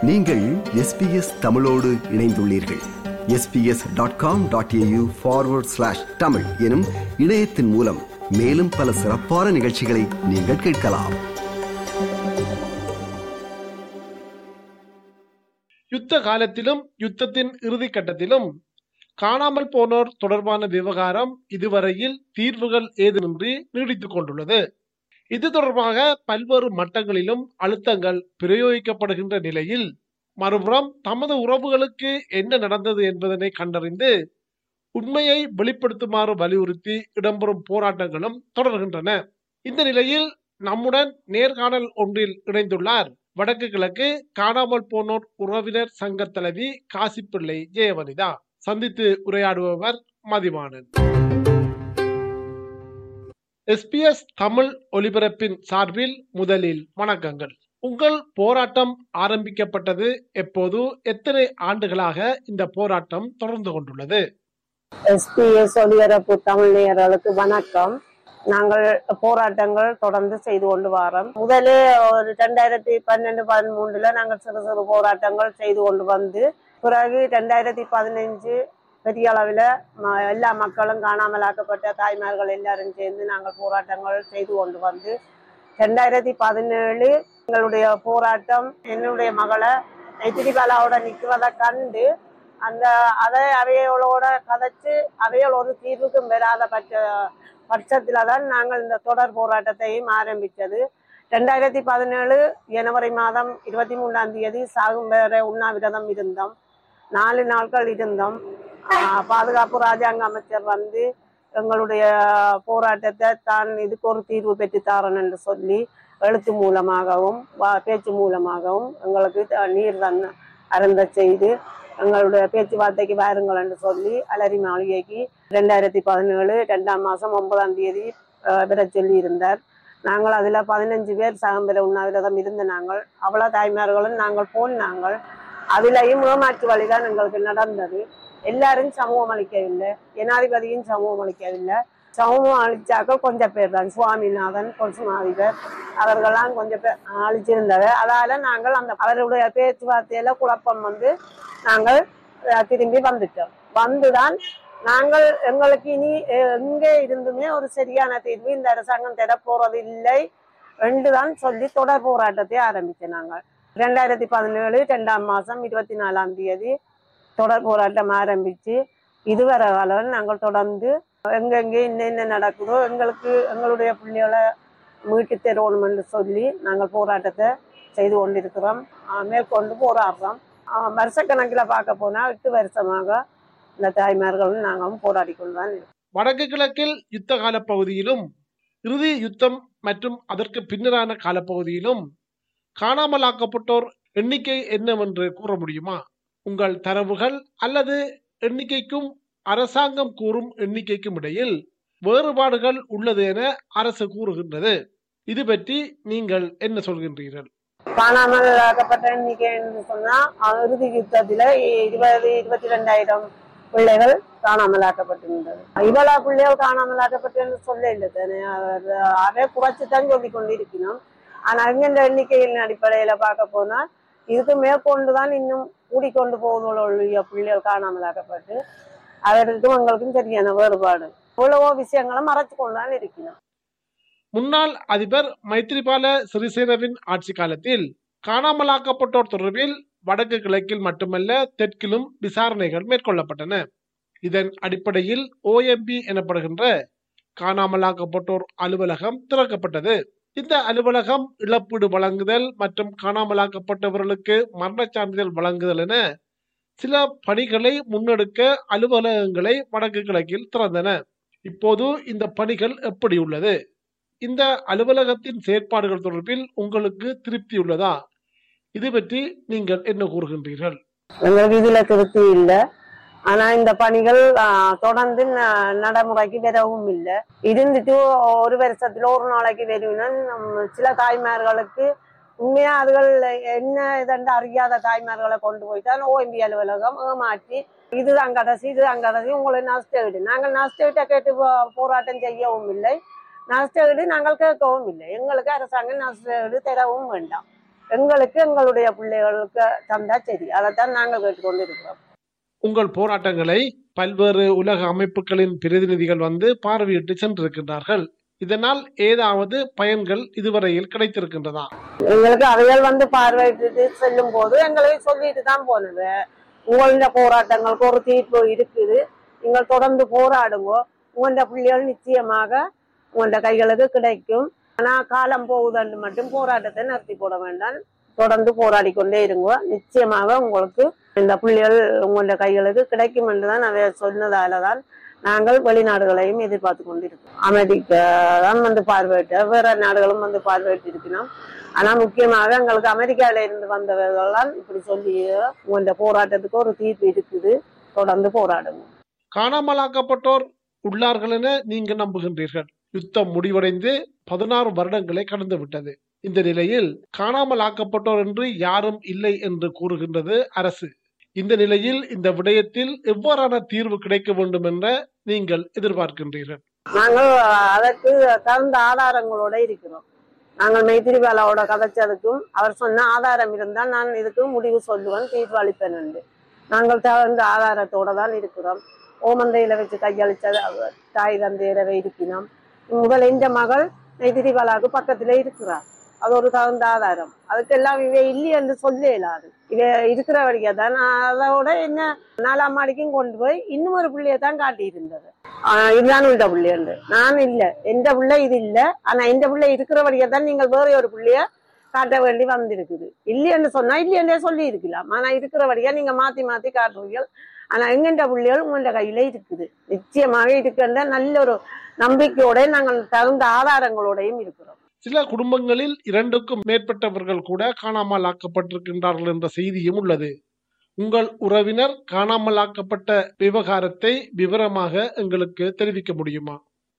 நீங்கள் எஸ்பிஎஸ் தமிழோடு இணைந்துள்ளீர்கள் SBS dot com dot AU forward slash Tamil எனும் இணையத்தின் மூலம் மேலும் பல சிறப்பான நிகழ்ச்சிகளை நீங்கள் கேட்கலாம் யுத்த காலத்திலும் யுத்தத்தின் இறுதி கட்டத்திலும் காணாமல் போனோர் தொடர்பான விவகாரம் இதுவரையில் தீர்வுகள் ஏதுமின்றி நீடித்துக் கொண்டுள்ளது இது தொடர்பாக பல்வேறு மட்டங்களிலும் அழுத்தங்கள் பிரயோகிக்கப்படுகின்ற நிலையில் மறுபுறம் தமது உறவுகளுக்கு என்ன நடந்தது என்பதனை கண்டறிந்து உண்மையை வெளிப்படுத்துமாறு வலியுறுத்தி இடம்பெறும் போராட்டங்களும் தொடர்கின்றன இந்த நிலையில் நம்முடன் நேர்காணல் ஒன்றில் இணைந்துள்ளார் வடக்கு கிழக்கு காணாமல் போனோர் உறவினர் சங்க தலைவி காசிப்பிள்ளை ஜெயவனிதா சந்தித்து உரையாடுபவர் மதிவாணன் எஸ்பிஎஸ் தமிழ் ஒலிபரப்பின் சார்பில் முதலில் வணக்கங்கள் உங்கள் போராட்டம் ஆரம்பிக்கப்பட்டது எப்போது எத்தனை ஆண்டுகளாக இந்த போராட்டம் தொடர்ந்து கொண்டுள்ளது எஸ்பிஎஸ் ஒலிபரப்பு தமிழ் நேயர்களுக்கு வணக்கம் நாங்கள் போராட்டங்கள் தொடர்ந்து செய்து கொண்டு வரோம் முதலே ஒரு ரெண்டாயிரத்தி பன்னெண்டு பதிமூணுல நாங்கள் சிறு சிறு போராட்டங்கள் செய்து கொண்டு வந்து பிறகு ரெண்டாயிரத்தி பதினஞ்சு பெரிய அளவில் எல்லா மக்களும் காணாமலாக்கப்பட்ட தாய்மார்கள் எல்லாரும் சேர்ந்து நாங்கள் போராட்டங்கள் செய்து கொண்டு வந்து ரெண்டாயிரத்தி பதினேழு எங்களுடைய போராட்டம் என்னுடைய மகளை நெத்திரிபாலாவோட நிற்கிறத கண்டு அந்த அதை அவைகளோட கதைச்சு அவைகள் ஒரு தீர்வுக்கும் பெறாத பட்ச பட்சத்துல தான் நாங்கள் இந்த தொடர் போராட்டத்தையும் ஆரம்பித்தது ரெண்டாயிரத்தி பதினேழு ஜனவரி மாதம் இருபத்தி மூணாம் தேதி சாகும் வரை உண்ணாவிரதம் இருந்தோம் நாலு நாட்கள் இருந்தோம் ஆஹ் பாதுகாப்பு ராஜாங்க அமைச்சர் வந்து எங்களுடைய போராட்டத்தை தான் இதுக்கு ஒரு தீர்வு பெற்று தாரன் என்று சொல்லி எழுத்து மூலமாகவும் வா- பேச்சு மூலமாகவும் எங்களுக்கு த- நீர் தன் அருந்த செய்து எங்களுடைய பேச்சுவார்த்தைக்கு வாருங்கள் என்று சொல்லி அலரி மாளிகைக்கு ரெண்டாயிரத்தி பதினேழு ரெண்டாம் மாதம் ஒன்பதாம் தேதி அஹ், வர சொல்லி இருந்தார் நாங்கள் அதில் பதினஞ்சு பேர் சகம்பர உண்ணாவிரதம் இருந்த நாங்கள் அவ்வளோ தாய்மார்களும் நாங்கள் போனாங்கள் அதிலையும் ஏமாற்று வழிதான் எங்களுக்கு நடந்தது எல்லாரும் சமூகம் அளிக்கவில்லை ஜனாதிபதியும் சமூகம் அளிக்கவில்லை சமூகம் அளிச்சாக்கள் கொஞ்சம் பேர் தான் சுவாமிநாதன் கொசுமாதிபர் அவர்கள்லாம் கொஞ்சம் பேர் அழிச்சிருந்தவர் அதால நாங்கள் அந்த அவருடைய பேச்சுவார்த்தையில குழப்பம் வந்து நாங்கள் அஹ், திரும்பி வந்துட்டோம் வந்துதான் நாங்கள் எங்களுக்கு இனி அஹ், எங்கே இருந்துமே ஒரு சரியான தீர்வு இந்த அரசாங்கம் தர போறது இல்லை என்றுதான் சொல்லி தொடர் போராட்டத்தை ஆரம்பித்தோம் நாங்கள் ரெண்டாயிரத்தி பதினேழு ரெண்டாம் மாசம் இருபத்தி நாலாம் தேதி தொடர் போராட்டம் ஆரம்பிச்சு இதுவரை காலம் நாங்கள் தொடர்ந்து எங்கெங்கே என்னென்ன நடக்குதோ எங்களுக்கு எங்களுடைய பிள்ளைகளை மீட்டு தருவணும்னு சொல்லி நாங்கள் போராட்டத்தை செய்து கொண்டிருக்கிறோம் ஆஹ் மேற்கொண்டு போராடுறோம் ஆஹ் வருஷக்கணக்கில் பார்க்க போனால் எட்டு வருஷமாக இந்த தாய்மார்களும் நாங்களும் போராடி கொண்டு தான் இருக்கோம். வடக்கு கிழக்கில் யுத்த கால பகுதியிலும் இறுதி யுத்தம் மற்றும் அதற்கு பின்னரான காலப்பகுதியிலும் காணாமலாக்கப்பட்டோர் எண்ணிக்கை என்னவென்று கூற முடியுமா உங்கள் தரவுகள் அல்லது எண்ணிக்கைக்கும் அரசாங்கம் கூறும் எண்ணிக்கைக்கும் இடையில் வேறுபாடுகள் உள்ளது என அரசு கூறுகின்றது இது பற்றி நீங்கள் என்ன சொல்கின்றீர்கள் காணாமல் ஆக்கப்பட்ட எண்ணிக்கை என்று சொன்னா அஹ் இறுதி யுத்தத்துல இருபது இருபத்தி ரெண்டாயிரம் பிள்ளைகள் காணாமல் ஆக்கப்பட்டிருந்தது இவ்வளவு பிள்ளைகள் காணாமல் ஆக்கப்பட்டு சொல்ல இல்லை தானே அவர் அதை குறைச்சுதான் சொல்லி கொண்டிருக்கணும் ஆனா எங்கெந்த எண்ணிக்கையின் அடிப்படையில பார்க்க போனா இதுக்கு மேற்கொண்டுதான் இன்னும் கூடிக்கொண்டு போவதுள்ள பிள்ளைகள் காணாமல் ஆக்கப்பட்டு அதற்கும் எங்களுக்கும் சரியான வேறுபாடு இவ்வளவோ விஷயங்களும் மறைச்சு கொண்டுதான் இருக்கணும் முன்னாள் அதிபர் மைத்ரிபால சிறிசேனவின் ஆட்சி காலத்தில் காணாமலாக்கப்பட்டோர் தொடர்பில் வடக்கு கிழக்கில் மட்டுமல்ல தெற்கிலும் விசாரணைகள் மேற்கொள்ளப்பட்டன இதன் அடிப்படையில் ஓஎம்பி எனப்படுகின்ற காணாமலாக்கப்பட்டோர் அலுவலகம் திறக்கப்பட்டது இந்த அலுவலகம் இழப்பீடு வழங்குதல் மற்றும் காணாமலாக்கப்பட்டவர்களுக்கு மரணச் சான்றிதழ் வழங்குதல் என சில பணிகளை முன்னெடுக்க அலுவலகங்களை வடக்கு கிழக்கில் திறந்தன இப்போது இந்த பணிகள் எப்படி உள்ளது இந்த அலுவலகத்தின் செயற்பாடுகள் தொடர்பில் உங்களுக்கு திருப்தி உள்ளதா இது பற்றி நீங்கள் என்ன கூறுகின்றீர்கள் எங்களுக்கு இதுல திருப்தி இல்லை ஆனா இந்த பணிகள் ஆ, தொடர்ந்து ந- நடைமுறைக்கு வரவும் இல்லை இருந்துட்டு ஒரு வருஷத்துல ஒரு நாளைக்கு வருவினா நம்ம சில தாய்மார்களுக்கு உண்மையா அதுகள் என்ன இதண்டு அறியாத தாய்மார்களை கொண்டு போய்தான் ஓஎம்பி அலுவலகம் ஏமாற்றி இதுதான் கடைசி இதுதான் கடைசி உங்களை நஷ்ட வீடு நாங்கள் நஷ்ட வீட்டை கேட்டு போ- போராட்டம் செய்யவும் இல்லை நஷ்ட வீடு நாங்கள் கேட்கவும் இல்லை எங்களுக்கு அரசாங்கம் நஷ்ட வீடு தரவும் வேண்டாம் எங்களுக்கு எங்களுடைய பிள்ளைகளுக்கு தந்தா சரி அதைத்தான் நாங்கள் கேட்டுக்கொண்டு இருக்கிறோம் உங்கள் போராட்டங்களை பல்வேறு உலக அமைப்புகளின் பிரதிநிதிகள் வந்து பார்வையிட்டு சென்றிருக்கின்றார்கள் இதனால் ஏதாவது பயன்கள் இதுவரையில் கிடைத்திருக்கின்றதா எங்களுக்கு அவைகள் வந்து பார்வையிட்டு செல்லும் போது எங்களுக்கு சொல்லிட்டு தான் போனது உங்களோட போராட்டங்களுக்கு ஒரு தீர்ப்பு இருக்குது நீங்கள் தொடர்ந்து போராடுங்க உங்களோட பிள்ளைகள் நிச்சயமாக உங்களோட கைகளுக்கு கிடைக்கும் ஆனா காலம் போகுதுன்னு மட்டும் போராட்டத்தை நிறுத்தி போட வேண்டாம் தொடர்ந்து போராடி கொண்டே இருங்க நிச்சயமாக உங்களுக்கு இந்த பிள்ளைகள் உங்களோட கைகளுக்கு கிடைக்கும் என்று தான் அவை சொன்னதால தான் நாங்கள் வெளிநாடுகளையும் எதிர்பார்த்து கொண்டிருக்கோம் அமெரிக்கா தான் வந்து பார்வையிட்ட வேற நாடுகளும் வந்து பார்வையிட்டு இருக்கணும் ஆனா முக்கியமாக எங்களுக்கு அமெரிக்கால இருந்து வந்தவர்கள்லாம் இப்படி சொல்லி இந்த போராட்டத்துக்கு ஒரு தீர்ப்பு இருக்குது தொடர்ந்து போராடுங்க காணாமலாக்கப்பட்டோர் உள்ளார்கள் என நீங்க நம்புகின்றீர்கள் யுத்தம் முடிவடைந்து பதினாறு வருடங்களை கடந்து விட்டது இந்த நிலையில் காணாமல் ஆக்கப்பட்டோர் என்று யாரும் இல்லை என்று கூறுகின்றது அரசு இந்த நிலையில் இந்த விடயத்தில் எவ்வாறான தீர்வு கிடைக்க வேண்டும் என்ற நீங்கள் எதிர்பார்க்கின்றீர்கள் நாங்கள் அதற்கு தகுந்த ஆதாரங்களோட இருக்கிறோம் நாங்கள் மைத்திரிபாலாவோட கதைச்சதுக்கும் அவர் சொன்ன ஆதாரம் இருந்தால் நான் இதுக்கு முடிவு சொல்லுவேன் தீர்வு அளிப்பேன் என்று நாங்கள் தகுந்த ஆதாரத்தோட தான் இருக்கிறோம் ஓமந்தையில வச்சு கையளிச்சது அவர் தாய் தந்தையரவை இருக்கிறோம் முதல் இந்த மகள் மைத்திரிபாலாவுக்கு பக்கத்துல இருக்கிறார் அது ஒரு தகுந்த ஆதாரம் அதுக்கெல்லாம் இவ இல்லை என்று சொல்ல இயலாது இவ இருக்கிற வரைக்கும் தான் அதோட என்ன நாலாம் மாடிக்கும் கொண்டு போய் இன்னும் ஒரு பிள்ளைய தான் காட்டியிருந்தது ஆஹ் இதுதான் உள்ள பிள்ளைண்டு நான் இல்ல எந்த பிள்ளை இது இல்ல ஆனா எந்த பிள்ளை இருக்கிற வரைக்கும் தான் நீங்கள் வேற ஒரு பிள்ளைய காட்ட வேண்டி வந்திருக்குது இல்லையென்று சொன்னா இல்லையென்றே சொல்லி இருக்கலாம் ஆனா இருக்கிற வரைக்கும் நீங்க மாத்தி மாத்தி காட்டுறீர்கள் ஆனா எங்கெண்ட பிள்ளைகள் உங்கள்ட கையில இருக்குது நிச்சயமாக இருக்கின்ற நல்ல ஒரு நம்பிக்கையோட நாங்கள் தகுந்த ஆதாரங்களோடையும் இருக்கிறோம் சில குடும்பங்களில் இரண்டுக்கும் மேற்பட்டவர்கள் கூட காணாமல் ஆக்கப்பட்டிருக்கின்றார்கள் என்ற செய்தியும் உள்ளது உங்கள் உறவினர் காணாமல் ஆக்கப்பட்ட விவகாரத்தை விவரமாக எங்களுக்கு தெரிவிக்க முடியுமா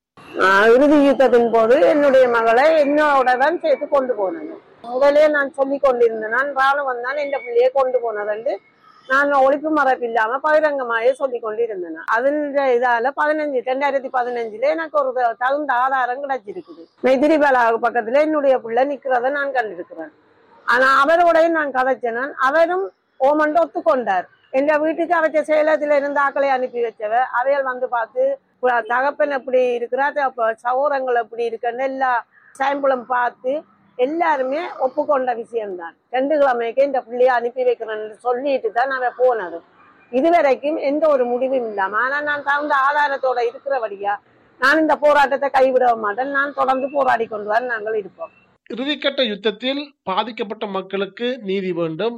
ஆஹ் இறுதி யுத்தத்தின் போது என்னுடைய மகளை என்னோட தான் சேர்த்து கொண்டு போனது முதலே நான் சொல்லி கொண்டிருந்தேன் நான் ராணுவம் தான் என் பிள்ளையை கொண்டு போனதுண்டு நான் ஒழிப்பு மரப்பு இல்லாம பகிரங்கமாயே சொல்லி கொண்டிருந்தேன் அதன் இதால பதினஞ்சு ரெண்டாயிரத்தி பதினஞ்சுல எனக்கு ஒரு த- தகுந்த ஆதாரம் கிடைச்சிருக்குது மெதிரிபாலா பக்கத்துல என்னுடைய பிள்ளை நிக்கிறத நான் கண்டிருக்கிறேன் ஆனா அவரோடையும் நான் கதைச்சேன் அவரும் ஓமண்டு ஒத்துக்கொண்டார் எங்க வீட்டுக்கு அவற்ற சேலத்துல இருந்து ஆக்களை அனுப்பி வச்சவ அவைகள் வந்து பார்த்து பு- தகப்பன் எப்படி இருக்கிறா அப்ப சகோதரங்கள் எப்படி இருக்குன்னு எல்லா சாம்பிளும் பார்த்து எல்லாருமே ஒப்புக்கொண்ட விஷயம்தான் ரெண்டு கிழமைக்கு இந்த பிள்ளைய அனுப்பி வைக்கிறேன்னு சொல்லிட்டு தான் அவன் போனது இதுவரைக்கும் எந்த ஒரு முடிவும் இல்லாம ஆனா நான் தகுந்த ஆதாரத்தோட இருக்கிறபடியா நான் இந்த போராட்டத்தை கைவிட மாட்டேன் நான் தொடர்ந்து போராடி கொண்டு வர நாங்கள் இருப்போம் இறுதிக்கட்ட யுத்தத்தில் பாதிக்கப்பட்ட மக்களுக்கு நீதி வேண்டும்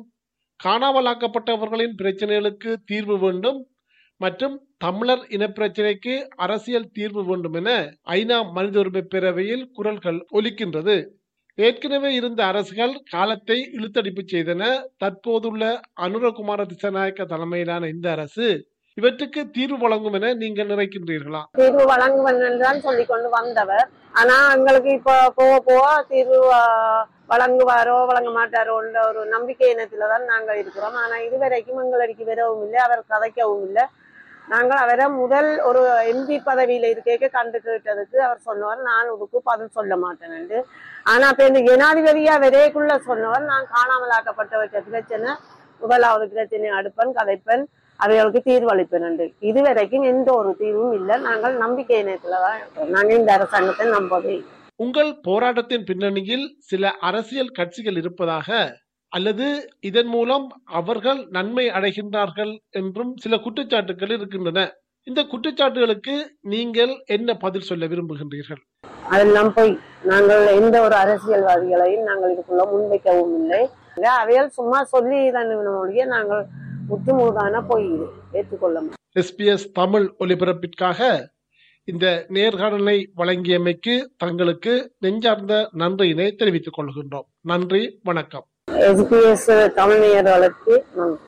காணாமலாக்கப்பட்டவர்களின் பிரச்சனைகளுக்கு தீர்வு வேண்டும் மற்றும் தமிழர் இனப்பிரச்சினைக்கு அரசியல் தீர்வு வேண்டும் என ஐநா மனித உரிமை பேரவையில் குரல்கள் ஒலிக்கின்றது ஏற்கனவே இருந்த அரசுகள் காலத்தை இழுத்தடிப்பு செய்தன தற்போதுள்ள அனுரகுமார திசநாயக்க தலைமையிலான இந்த அரசு இவற்றுக்கு தீர்வு வழங்கும் என நீங்கள் நினைக்கின்றீர்களா தீர்வு வழங்குவேன் என்றுதான் சொல்லி கொண்டு வந்தவர் ஆனா எங்களுக்கு இப்ப போக போக தீர்வு ஆஹ், வழங்குவாரோ வழங்க மாட்டாரோன்ற ஒரு நம்பிக்கை இனத்துல தான் நாங்கள் இருக்கிறோம் ஆனா இதுவரைக்கும் எங்களுக்கு வரவும் இல்லை அவர் கதைக்கவும் இல்லை நாங்கள் அவரை முதல் ஒரு எம்பி பதவியில இருக்க கண்டு கேட்டதுக்கு அவர் சொன்னவர் நான் இதுக்கு பதில் சொல்ல மாட்டேன் என்று ஆனா இப்ப இந்த ஜனாதிபதியா விரைக்குள்ள சொன்னவர் நான் காணாமலாக்கப்பட்டவற்ற பிரச்சனை முதலாவது பிரச்சனை அடுப்பன் கதைப்பன் அவைகளுக்கு தீர்வு அளிப்பேன் என்று இதுவரைக்கும் எந்த ஒரு தீர்வும் இல்லை நாங்கள் நம்பிக்கை இனத்துல தான் இருக்கிறோம் நாங்கள் இந்த அரசாங்கத்தை நம்பவே இல்லை. உங்கள் போராட்டத்தின் பின்னணியில் சில அரசியல் கட்சிகள் இருப்பதாக அல்லது இதன் மூலம் அவர்கள் நன்மை அடைகின்றார்கள் என்றும் சில குற்றச்சாட்டுகள் இருக்கின்றன இந்த குற்றச்சாட்டுகளுக்கு நீங்கள் என்ன பதில் சொல்ல விரும்புகின்றீர்கள் அதெல்லாம் போய் நாங்கள் எந்த ஒரு அரசியல்வாதிகளையும் நாங்கள் இதுக்குள்ள முன்வைக்கவும் இல்லை அவைகள் சும்மா சொல்லி தான் ஒழிய நாங்கள் முற்றுமுழுதான போய் இது ஏற்றுக்கொள்ள மாட்டோம். எஸ்பிஎஸ் தமிழ் ஒலிபரப்பிற்காக இந்த நேர்காணலை வழங்கியமைக்கு தங்களுக்கு நெஞ்சார்ந்த நன்றியினை தெரிவித்துக் கொள்கின்றோம் நன்றி வணக்கம் எஸ்பிஎஸ் தமிழ் நேயர்களுக்கு நன்றி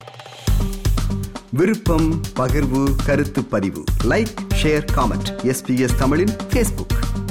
விருப்பம் பகிர்வு கருத்து பதிவு லைக் ஷேர் காமெண்ட் எஸ்பிஎஸ் தமிழின் ஃபேஸ்புக்